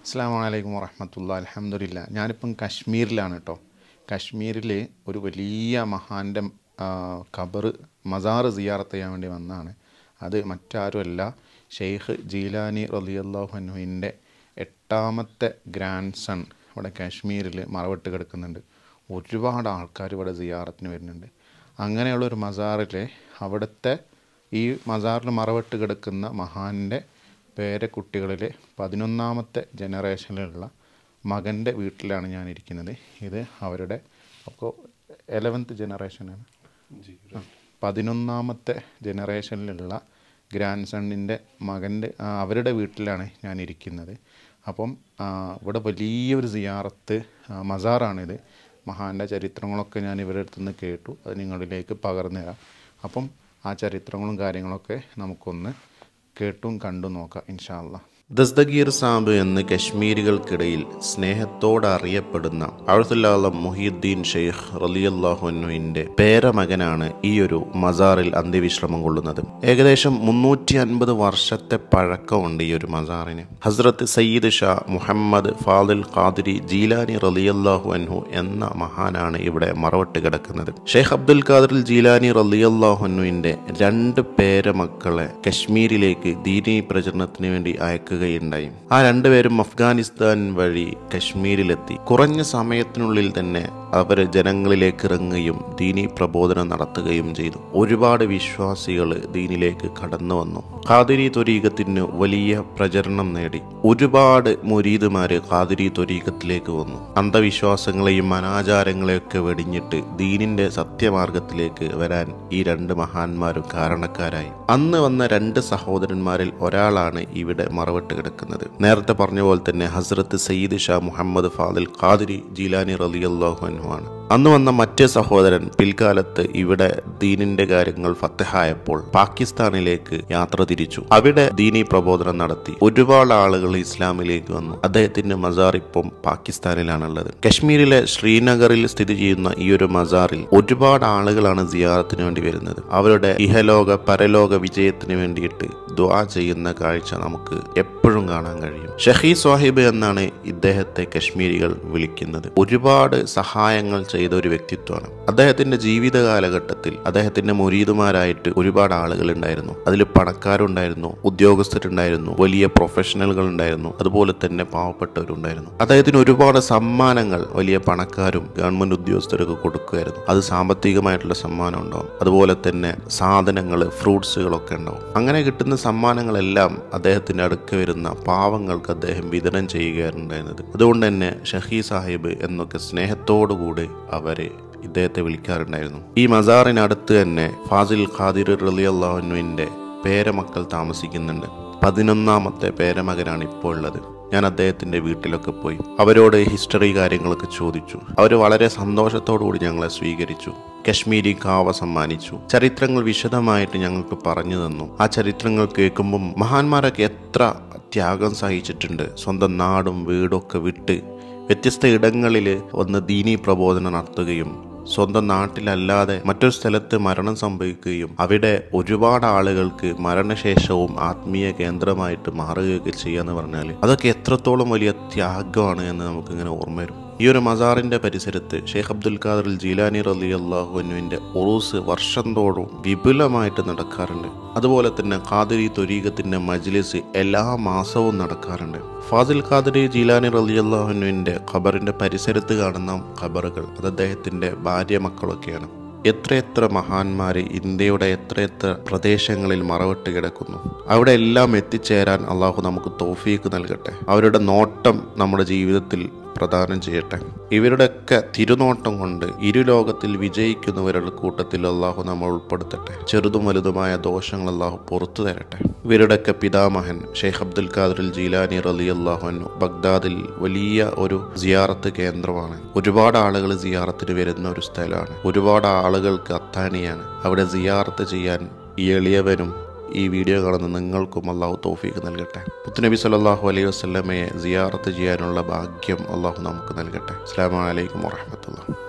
അസ്സാം വലൈക്കും വറഹമത്തുള്ള അലഹമുല്ല ഞാനിപ്പം കശ്മീരിലാണ് കേട്ടോ കശ്മീരിൽ ഒരു വലിയ മഹാൻ്റെ ഖബർ മസാർ സിയാറത്ത് ചെയ്യാൻ വേണ്ടി വന്നതാണ് അത് മറ്റാരുമല്ല ഷെയ്ഖ് ജീലാനി റലിയല്ലാഹു അനുവിൻ്റെ എട്ടാമത്തെ ഗ്രാൻഡ് സൺ ഇവിടെ കാശ്മീരിൽ മറവിട്ട് കിടക്കുന്നുണ്ട് ഒരുപാട് ആൾക്കാർ ഇവിടെ സിയാറത്തിന് വരുന്നുണ്ട് അങ്ങനെയുള്ളൊരു മസാറിൽ അവിടുത്തെ ഈ മസാറിൽ മറവിട്ട് കിടക്കുന്ന മഹാൻ്റെ പേരക്കുട്ടികളിൽ പതിനൊന്നാമത്തെ ജനറേഷനിലുള്ള മകൻ്റെ വീട്ടിലാണ് ഞാൻ ഇരിക്കുന്നത് ഇത് അവരുടെ അപ്പോൾ എലവൻത്ത് ജനറേഷനാണ് ആ, പതിനൊന്നാമത്തെ ജനറേഷനിലുള്ള ഗ്രാൻഡ് സണ്ണിൻ്റെ മകൻ്റെ ആ, അവരുടെ വീട്ടിലാണ് ഞാൻ ഇരിക്കുന്നത് അപ്പം ആ, ഇവിടെ വലിയൊരു സിയാറത്ത് ആ, മസാറാണിത് മഹാൻ്റെ ചരിത്രങ്ങളൊക്കെ ഞാൻ ഇവരുടെ അടുത്ത് നിന്ന് കേട്ടു അത് നിങ്ങളിലേക്ക് പകർന്നു തരാം അപ്പം ആ ചരിത്രങ്ങളും കാര്യങ്ങളൊക്കെ നമുക്കൊന്ന് കേട്ടും കണ്ടും നോക്കാം ഇൻഷാ അല്ലാ ദസ്തഗീർ സാബ് എന്ന് കശ്മീരികൾക്കിടയിൽ സ്നേഹത്തോടെ അറിയപ്പെടുന്ന അഴുത്തുല്ലാളം മുഹിയുദ്ദീൻ ഷെയ്ഖ് റലിയല്ലാഹുവിൻ്റെ പേരമകനാണ് ഈ ഒരു മസാറിൽ അന്ത്യവിശ്രമം കൊള്ളുന്നത് ഏകദേശം മുന്നൂറ്റി അൻപത് വർഷത്തെ പഴക്കമുണ്ട് ഈ ഒരു മസാറിന് ഹസ്രത്ത് സയ്യിദ് ഷാ മുഹമ്മദ് ഫാദിൽ ഖാദിരി ജീലാനി റലിയല്ലാഹു അൻഹു എന്ന മഹാനാണ് ഇവിടെ മറവട്ട് കിടക്കുന്നത് ഷെയ്ഖ് അബ്ദുൽ ഖാദിർ ജീലാനി റലിയല്ലാഹു അൻഹുവിൻ്റെ രണ്ട് പേരമക്കളെ കശ്മീരിലേക്ക് ദീനി പ്രചരണത്തിന് വേണ്ടി അയക്കുകയുണ്ടായി ആ രണ്ടുപേരും അഫ്ഗാനിസ്ഥാൻ വഴി കശ്മീരിലെത്തി കുറഞ്ഞ സമയത്തിനുള്ളിൽ തന്നെ അവർ ജനങ്ങളിലേക്ക് ഇറങ്ങുകയും ദീനി പ്രബോധനം നടത്തുകയും ചെയ്തു ഒരുപാട് വിശ്വാസികൾ ദീനിലേക്ക് കടന്നു വന്നു ഖാദിരി ത്വരീകത്തിന് വലിയ പ്രചരണം നേടി ഒരുപാട് മുരീദുമാര് ഖാദിരി ത്വരീകത്തിലേക്ക് വന്നു അന്ധവിശ്വാസങ്ങളെയും അനാചാരങ്ങളെയൊക്കെ വെടിഞ്ഞിട്ട് ദീനിന്റെ സത്യമാർഗത്തിലേക്ക് വരാൻ ഈ രണ്ട് മഹാന്മാരും കാരണക്കാരായി അന്ന് വന്ന രണ്ട് സഹോദരന്മാരിൽ ഒരാളാണ് ഇവിടെ മറവിട്ട് കിടക്കുന്നത് നേരത്തെ പറഞ്ഞ പോലെ തന്നെ ഹസ്രത്ത് സയ്യിദ് ഷാ മുഹമ്മദ് ഫാദിൽ ഖാദിരി ജീലാനി റലിയല്ലാഹു അൻഹു ആണ് അന്ന് വന്ന മറ്റേ സഹോദരൻ പിൽക്കാലത്ത് ഇവിടെ ദീനിന്റെ കാര്യങ്ങൾ ഫത്തഹായപ്പോൾ പാകിസ്ഥാനിലേക്ക് യാത്ര തിരിച്ചു അവിടെ ദീനി പ്രബോധനം നടത്തി ഒരുപാട് ആളുകൾ ഇസ്ലാമിലേക്ക് വന്നു അദ്ദേഹത്തിന്റെ മസാർ ഇപ്പം പാകിസ്ഥാനിലാണുള്ളത് കശ്മീരിലെ ശ്രീനഗറിൽ സ്ഥിതി ചെയ്യുന്ന ഈ ഒരു മസാറിൽ ഒരുപാട് ആളുകളാണ് സിയാറത്തിന് വേണ്ടി വരുന്നത് അവരുടെ ഇഹലോക പരലോക വിജയത്തിന് വേണ്ടിയിട്ട് ദ്വാ ചെയ്യുന്ന കാഴ്ച നമുക്ക് എപ്പോഴും കാണാൻ കഴിയും ഷഹീ സാഹിബ് എന്നാണ് ഇദ്ദേഹത്തെ കശ്മീരികൾ വിളിക്കുന്നത് ഒരുപാട് സഹായങ്ങൾ ചെയ്ത ഒരു വ്യക്തിത്വമാണ് അദ്ദേഹത്തിന്റെ ജീവിത കാലഘട്ടത്തിൽ അദ്ദേഹത്തിന്റെ മുരീദുമാരായിട്ട് ഒരുപാട് ആളുകൾ ഉണ്ടായിരുന്നു അതിൽ പണക്കാരുണ്ടായിരുന്നു ഉദ്യോഗസ്ഥരുണ്ടായിരുന്നു വലിയ പ്രൊഫഷണലുകൾ ഉണ്ടായിരുന്നു അതുപോലെ തന്നെ പാവപ്പെട്ടവരുണ്ടായിരുന്നു അദ്ദേഹത്തിന് ഒരുപാട് സമ്മാനങ്ങൾ വലിയ പണക്കാരും ഗവൺമെന്റ് ഉദ്യോഗസ്ഥരൊക്കെ കൊടുക്കുമായിരുന്നു അത് സാമ്പത്തികമായിട്ടുള്ള സമ്മാനം ഉണ്ടാവും അതുപോലെ തന്നെ സാധനങ്ങൾ ഫ്രൂട്ട്സുകളൊക്കെ ഉണ്ടാവും അങ്ങനെ കിട്ടുന്ന സമ്മാനങ്ങളെല്ലാം അദ്ദേഹത്തിന്റെ അടുക്ക് വരുന്ന പാവങ്ങൾക്ക് അദ്ദേഹം വിതരണം ചെയ്യുകയാണ് ഉണ്ടായിരുന്നത് അതുകൊണ്ട് തന്നെ ഷഹീ സാഹിബ് എന്നൊക്കെ സ്നേഹത്തോടു കൂടി അവരെ ഇദ്ദേഹത്തെ വിളിക്കാറുണ്ടായിരുന്നു ഈ മസാറിനടുത്ത് തന്നെ ഫാസിൽ ഖാദിർ റലി അള്ളാഹുവിൻ്റെ പേരമക്കൾ താമസിക്കുന്നുണ്ട് പതിനൊന്നാമത്തെ പേരമകനാണ് ഇപ്പോൾ ഉള്ളത് ഞാൻ അദ്ദേഹത്തിന്റെ വീട്ടിലൊക്കെ പോയി അവരോട് ഹിസ്റ്ററി കാര്യങ്ങളൊക്കെ ചോദിച്ചു അവർ വളരെ സന്തോഷത്തോടു കൂടി ഞങ്ങളെ സ്വീകരിച്ചു കശ്മീരി കാവ സമ്മാനിച്ചു ചരിത്രങ്ങൾ വിശദമായിട്ട് ഞങ്ങൾക്ക് പറഞ്ഞു തന്നു ആ ചരിത്രങ്ങൾ കേൾക്കുമ്പം മഹാന്മാരൊക്കെ എത്ര ത്യാഗം സഹിച്ചിട്ടുണ്ട് സ്വന്തം നാടും വീടൊക്കെ വിട്ട് വ്യത്യസ്ത ഇടങ്ങളിൽ ഒന്ന് ദീനീ പ്രബോധനം നടത്തുകയും സ്വന്തം നാട്ടിലല്ലാതെ മറ്റൊരു സ്ഥലത്ത് മരണം സംഭവിക്കുകയും അവിടെ ഒരുപാട് ആളുകൾക്ക് മരണശേഷവും ആത്മീയ കേന്ദ്രമായിട്ട് മാറുകയൊക്കെ ചെയ്യാന്ന് പറഞ്ഞാൽ അതൊക്കെ എത്രത്തോളം വലിയ ത്യാഗമാണ് എന്ന് നമുക്കിങ്ങനെ ഓർമ്മ വരും ഈ ഒരു മസാറിന്റെ പരിസരത്ത് ഷെയ്ഖ് അബ്ദുൽ ഖാദർ ജീലാനി റലി അള്ളാഹുവിൻ്റെ ഉറൂസ് വർഷം തോറും വിപുലമായിട്ട് നടക്കാറുണ്ട് അതുപോലെ തന്നെ ഖാദിരി ത്വരീകത്തിന്റെ മജ്ലിസ് എല്ലാ മാസവും നടക്കാറുണ്ട് ഫാസിൽ ഖാദിരി ജീലാനി റലി അള്ളാഹുവിൻ്റെ ഖബറിന്റെ പരിസരത്ത് കാണുന്ന ഖബറുകൾ അത് അദ്ദേഹത്തിന്റെ ഭാര്യ മക്കളൊക്കെയാണ് എത്രയെത്ര മഹാന്മാര് ഇന്ത്യയുടെ എത്രയെത്ര പ്രദേശങ്ങളിൽ മറവിട്ട് കിടക്കുന്നു അവിടെ എല്ലാം എത്തിച്ചേരാൻ അള്ളാഹു നമുക്ക് തോഫീക്ക് നൽകട്ടെ അവരുടെ നോട്ടം നമ്മുടെ ജീവിതത്തിൽ പ്രദാനം ചെയ്യട്ടെ ഇവരുടെയൊക്കെ തിരുനോട്ടം കൊണ്ട് ഇരുലോകത്തിൽ വിജയിക്കുന്നവരുടെ കൂട്ടത്തിൽ അള്ളാഹു നമ്മൾ ഉൾപ്പെടുത്തട്ടെ ചെറുതും വലുതുമായ ദോഷങ്ങൾ അള്ളാഹു പുറത്തു തരട്ടെ ഇവരുടെയൊക്കെ പിതാമഹൻ ഷെയ്ഖ് അബ്ദുൽ ഖാദിർ ജീലാനി റലി അള്ളാഹുനു ബഗ്ദാദിൽ വലിയ ഒരു സിയാറത്ത് കേന്ദ്രമാണ് ഒരുപാട് ആളുകൾ സിയാറത്തിന് വരുന്ന ഒരു സ്ഥലമാണ് ഒരുപാട് ആളുകൾക്ക് അത്താണിയാണ് അവിടെ സിയാറത്ത് ചെയ്യാൻ ഈ എളിയവനും ഈ വീഡിയോ കാണുന്ന നിങ്ങൾക്കും അള്ളാഹു തോഫീക്ക് നൽകട്ടെ പുത്തുനബി സല്ലാഹു അലൈഹി വസ്ലമയെ സിയാറത്ത് ചെയ്യാനുള്ള ഭാഗ്യം അള്ളാഹു നമുക്ക് നൽകട്ടെ അസ്സാം വലൈക്കും വാഹമത്തുള്ള